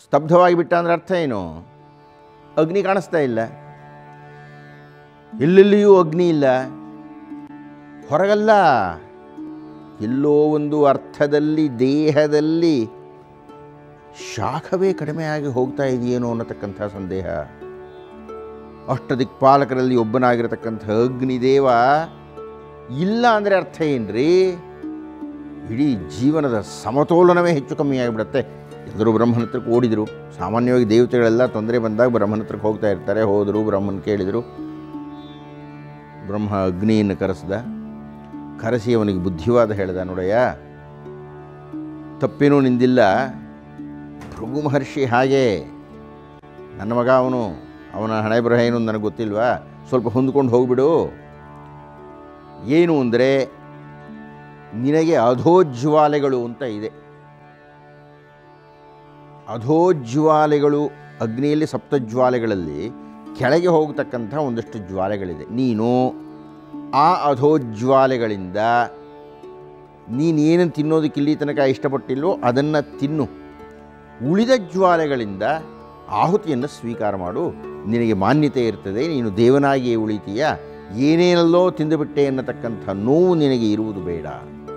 ಸ್ತಬ್ಧವಾಗಿ ಬಿಟ್ಟ ಅಂದರೆ ಅರ್ಥ ಏನು ಅಗ್ನಿ ಕಾಣಿಸ್ತಾ ಇಲ್ಲ ಎಲ್ಲೆಲ್ಲಿಯೂ ಅಗ್ನಿ ಇಲ್ಲ ಹೊರಗಲ್ಲ ಎಲ್ಲೋ ಒಂದು ಅರ್ಥದಲ್ಲಿ ದೇಹದಲ್ಲಿ ಶಾಖವೇ ಕಡಿಮೆಯಾಗಿ ಹೋಗ್ತಾ ಇದೆಯೇನೋ ಅನ್ನತಕ್ಕಂಥ ಸಂದೇಹ ಅಷ್ಟದಿಕ್ಪಾಲಕರಲ್ಲಿ ಒಬ್ಬನಾಗಿರತಕ್ಕಂಥ ಅಗ್ನಿದೇವ ಇಲ್ಲ ಅಂದರೆ ಅರ್ಥ ಏನ್ರಿ ಇಡೀ ಜೀವನದ ಸಮತೋಲನವೇ ಹೆಚ್ಚು ಕಮ್ಮಿ ಆಗಿಬಿಡುತ್ತೆ ಎಲ್ಲರೂ ಬ್ರಹ್ಮನ ಹತ್ರಕ್ಕೆ ಓಡಿದರು ಸಾಮಾನ್ಯವಾಗಿ ದೇವತೆಗಳೆಲ್ಲ ತೊಂದರೆ ಬಂದಾಗ ಬ್ರಹ್ಮನ ಹತ್ರಕ್ಕೆ ಹೋಗ್ತಾ ಇರ್ತಾರೆ ಹೋದರು ಬ್ರಹ್ಮನ ಕೇಳಿದರು ಬ್ರಹ್ಮ ಅಗ್ನಿಯನ್ನು ಕರೆಸ್ದ ಕರೆಸಿ ಅವನಿಗೆ ಬುದ್ಧಿವಾದ ಹೇಳ್ದ ನೋಡಯ್ಯ ತಪ್ಪೇನೂ ನಿಂದಿಲ್ಲ ಭೃಗು ಮಹರ್ಷಿ ಹಾಗೆ ನನ್ನ ಮಗ ಅವನು ಅವನ ಹಣೆ ಬರಹ ಏನು ಅಂತ ನನಗೆ ಗೊತ್ತಿಲ್ವಾ ಸ್ವಲ್ಪ ಹೊಂದ್ಕೊಂಡು ಹೋಗ್ಬಿಡು ಏನು ಅಂದರೆ ನಿನಗೆ ಅಧೋಜ್ವಾಲೆಗಳು ಅಂತ ಇದೆ ಅಧೋಜ್ವಾಲೆಗಳು ಅಗ್ನಿಯಲ್ಲಿ ಸಪ್ತಜ್ವಾಲೆಗಳಲ್ಲಿ ಕೆಳಗೆ ಹೋಗತಕ್ಕಂಥ ಒಂದಷ್ಟು ಜ್ವಾಲೆಗಳಿದೆ ನೀನು ಆ ಅಧೋಜ್ವಾಲೆಗಳಿಂದ ನೀನೇನು ತಿನ್ನೋದಕ್ಕೆ ಇಲ್ಲಿ ತನಕ ಇಷ್ಟಪಟ್ಟಿಲ್ಲೋ ಅದನ್ನು ತಿನ್ನು ಉಳಿದ ಜ್ವಾಲೆಗಳಿಂದ ಆಹುತಿಯನ್ನು ಸ್ವೀಕಾರ ಮಾಡು ನಿನಗೆ ಮಾನ್ಯತೆ ಇರ್ತದೆ ನೀನು ದೇವನಾಗಿಯೇ ಉಳಿತೀಯ ಏನೇನಲ್ಲೋ ತಿಂದುಬಿಟ್ಟೆ ಅನ್ನತಕ್ಕಂಥ ನೋವು ನಿನಗೆ ಇರುವುದು ಬೇಡ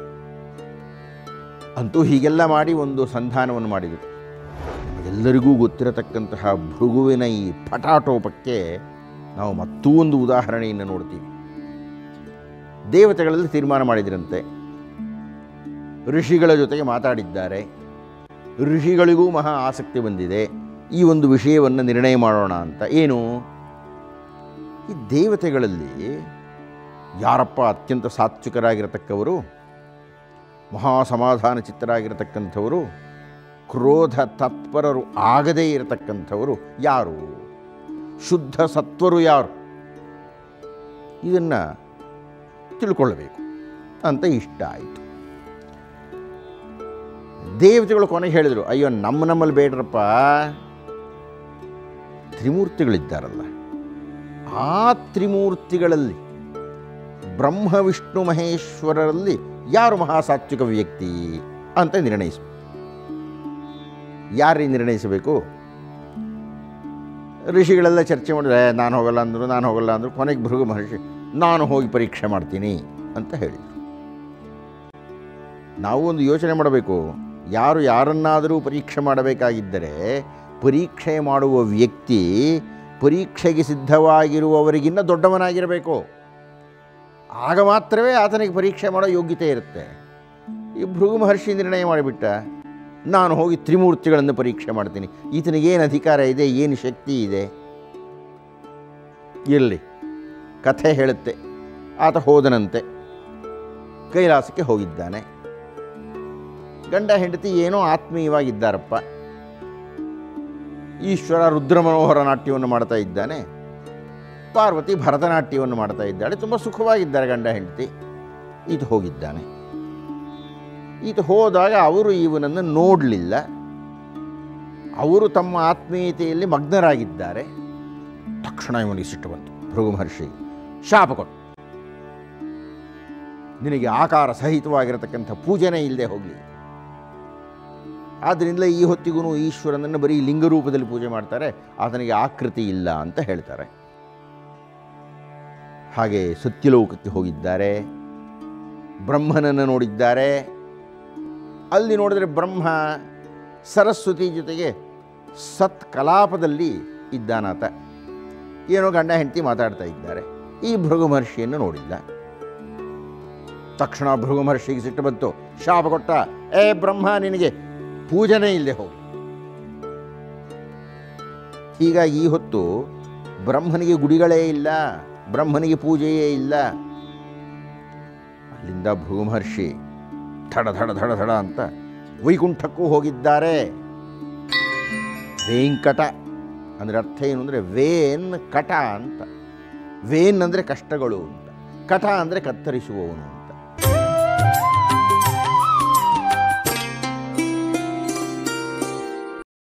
ಅಂತೂ ಹೀಗೆಲ್ಲ ಮಾಡಿ ಒಂದು ಸಂಧಾನವನ್ನು ಮಾಡಿದರು ಎಲ್ಲರಿಗೂ ಗೊತ್ತಿರತಕ್ಕಂತಹ ಭೃಗುವಿನ ಈ ಪಟಾಟೋಪಕ್ಕೆ ನಾವು ಮತ್ತೂ ಒಂದು ಉದಾಹರಣೆಯನ್ನು ನೋಡ್ತೀವಿ ದೇವತೆಗಳಲ್ಲಿ ತೀರ್ಮಾನ ಮಾಡಿದ್ರಂತೆ ಋಷಿಗಳ ಜೊತೆಗೆ ಮಾತಾಡಿದ್ದಾರೆ ಋಷಿಗಳಿಗೂ ಮಹಾ ಆಸಕ್ತಿ ಬಂದಿದೆ ಈ ಒಂದು ವಿಷಯವನ್ನು ನಿರ್ಣಯ ಮಾಡೋಣ ಅಂತ ಏನು ಈ ದೇವತೆಗಳಲ್ಲಿ ಯಾರಪ್ಪ ಅತ್ಯಂತ ಸಾತ್ವಿಕರಾಗಿರತಕ್ಕವರು ಮಹಾ ಸಮಾಧಾನ ಚಿತ್ತರಾಗಿರತಕ್ಕಂಥವರು ಕ್ರೋಧ ತತ್ಪರರು ಆಗದೇ ಇರತಕ್ಕಂಥವರು ಯಾರು ಶುದ್ಧ ಸತ್ವರು ಯಾರು ಇದನ್ನು ತಿಳ್ಕೊಳ್ಳಬೇಕು ಅಂತ ಇಷ್ಟ ಆಯಿತು ದೇವತೆಗಳು ಕೊನೆಗೆ ಹೇಳಿದರು ಅಯ್ಯೋ ನಮ್ಮ ನಮ್ಮಲ್ಲಿ ಬೇಡ್ರಪ್ಪ ತ್ರಿಮೂರ್ತಿಗಳಿದ್ದಾರಲ್ಲ ಆ ತ್ರಿಮೂರ್ತಿಗಳಲ್ಲಿ ಬ್ರಹ್ಮ ವಿಷ್ಣು ಮಹೇಶ್ವರರಲ್ಲಿ ಯಾರು ಮಹಾಸಾತ್ವಿಕ ವ್ಯಕ್ತಿ ಅಂತ ನಿರ್ಣಯಿಸಬೇಕು ಯಾರಿಗೆ ನಿರ್ಣಯಿಸಬೇಕು ಋಷಿಗಳೆಲ್ಲ ಚರ್ಚೆ ಮಾಡಿದ್ರೆ ನಾನು ಹೋಗಲ್ಲ ಅಂದರು ನಾನು ಹೋಗಲ್ಲ ಅಂದರು ಕೊನೆಗೆ ಭೃಗು ಮಹರ್ಷಿ ನಾನು ಹೋಗಿ ಪರೀಕ್ಷೆ ಮಾಡ್ತೀನಿ ಅಂತ ಹೇಳಿದರು ನಾವು ಒಂದು ಯೋಚನೆ ಮಾಡಬೇಕು ಯಾರು ಯಾರನ್ನಾದರೂ ಪರೀಕ್ಷೆ ಮಾಡಬೇಕಾಗಿದ್ದರೆ ಪರೀಕ್ಷೆ ಮಾಡುವ ವ್ಯಕ್ತಿ ಪರೀಕ್ಷೆಗೆ ಸಿದ್ಧವಾಗಿರುವವರಿಗಿನ್ನ ದೊಡ್ಡವನಾಗಿರಬೇಕು ಆಗ ಮಾತ್ರವೇ ಆತನಿಗೆ ಪರೀಕ್ಷೆ ಮಾಡೋ ಯೋಗ್ಯತೆ ಇರುತ್ತೆ ಈ ಭೃಗು ಮಹರ್ಷಿ ನಿರ್ಣಯ ಮಾಡಿಬಿಟ್ಟ ನಾನು ಹೋಗಿ ತ್ರಿಮೂರ್ತಿಗಳನ್ನು ಪರೀಕ್ಷೆ ಮಾಡ್ತೀನಿ ಈತನಿಗೆ ಏನು ಅಧಿಕಾರ ಇದೆ ಏನು ಶಕ್ತಿ ಇದೆ ಇರಲಿ ಕಥೆ ಹೇಳುತ್ತೆ ಆತ ಹೋದನಂತೆ ಕೈಲಾಸಕ್ಕೆ ಹೋಗಿದ್ದಾನೆ ಗಂಡ ಹೆಂಡತಿ ಏನೋ ಆತ್ಮೀಯವಾಗಿದ್ದಾರಪ್ಪ ಈಶ್ವರ ರುದ್ರ ಮನೋಹರ ನಾಟ್ಯವನ್ನು ಮಾಡ್ತಾ ಇದ್ದಾನೆ ಪಾರ್ವತಿ ಭರತನಾಟ್ಯವನ್ನು ಮಾಡ್ತಾ ಇದ್ದಾಳೆ ತುಂಬ ಸುಖವಾಗಿದ್ದಾರೆ ಗಂಡ ಹೆಂಡತಿ ಈತ ಹೋಗಿದ್ದಾನೆ ಈತ ಹೋದಾಗ ಅವರು ಇವನನ್ನು ನೋಡಲಿಲ್ಲ ಅವರು ತಮ್ಮ ಆತ್ಮೀಯತೆಯಲ್ಲಿ ಮಗ್ನರಾಗಿದ್ದಾರೆ ತಕ್ಷಣ ಇವನಿಗೆ ಸಿಟ್ಟು ಬಂತು ಭೃಗು ಮಹರ್ಷಿಗೆ ಶಾಪ ಕೊಟ್ಟು ನಿನಗೆ ಆಕಾರ ಸಹಿತವಾಗಿರತಕ್ಕಂಥ ಪೂಜೆನೇ ಇಲ್ಲದೆ ಹೋಗಲಿ ಆದ್ದರಿಂದ ಈ ಹೊತ್ತಿಗೂ ಈಶ್ವರನನ್ನು ಬರೀ ಲಿಂಗ ರೂಪದಲ್ಲಿ ಪೂಜೆ ಮಾಡ್ತಾರೆ ಆತನಿಗೆ ಆಕೃತಿ ಇಲ್ಲ ಅಂತ ಹೇಳ್ತಾರೆ ಹಾಗೆ ಸತ್ಯಲೋಕಕ್ಕೆ ಹೋಗಿದ್ದಾರೆ ಬ್ರಹ್ಮನನ್ನು ನೋಡಿದ್ದಾರೆ ಅಲ್ಲಿ ನೋಡಿದ್ರೆ ಬ್ರಹ್ಮ ಸರಸ್ವತಿ ಜೊತೆಗೆ ಸತ್ ಕಲಾಪದಲ್ಲಿ ಇದ್ದಾನಾತ ಏನೋ ಗಂಡ ಹೆಂಡತಿ ಮಾತಾಡ್ತಾ ಇದ್ದಾರೆ ಈ ಭೃಗು ಮಹರ್ಷಿಯನ್ನು ನೋಡಿಲ್ಲ ತಕ್ಷಣ ಭೃಗು ಮಹರ್ಷಿಗೆ ಸಿಟ್ಟು ಬಂತು ಶಾಪ ಕೊಟ್ಟ ಏ ಬ್ರಹ್ಮ ನಿನಗೆ ಪೂಜನೆ ಇಲ್ಲದೆ ಹೋಗಿ ಹೀಗಾಗಿ ಈ ಹೊತ್ತು ಬ್ರಹ್ಮನಿಗೆ ಗುಡಿಗಳೇ ಇಲ್ಲ ಬ್ರಹ್ಮನಿಗೆ ಪೂಜೆಯೇ ಇಲ್ಲ ಅಲ್ಲಿಂದ ಭೃಗು ಮಹರ್ಷಿ ಧಡ ಧಡ ಧಡ ಧಡ ಅಂತ ವೈಕುಂಠಕ್ಕೂ ಹೋಗಿದ್ದಾರೆ ವೇಂಕಟ ಅಂದರೆ ಅರ್ಥ ಏನು ಅಂದರೆ ವೇನ್ ಕಟ ಅಂತ ವೇನ್ ಅಂದರೆ ಕಷ್ಟಗಳು ಅಂತ ಕಟ ಅಂದರೆ ಕತ್ತರಿಸುವವನು ಅಂತ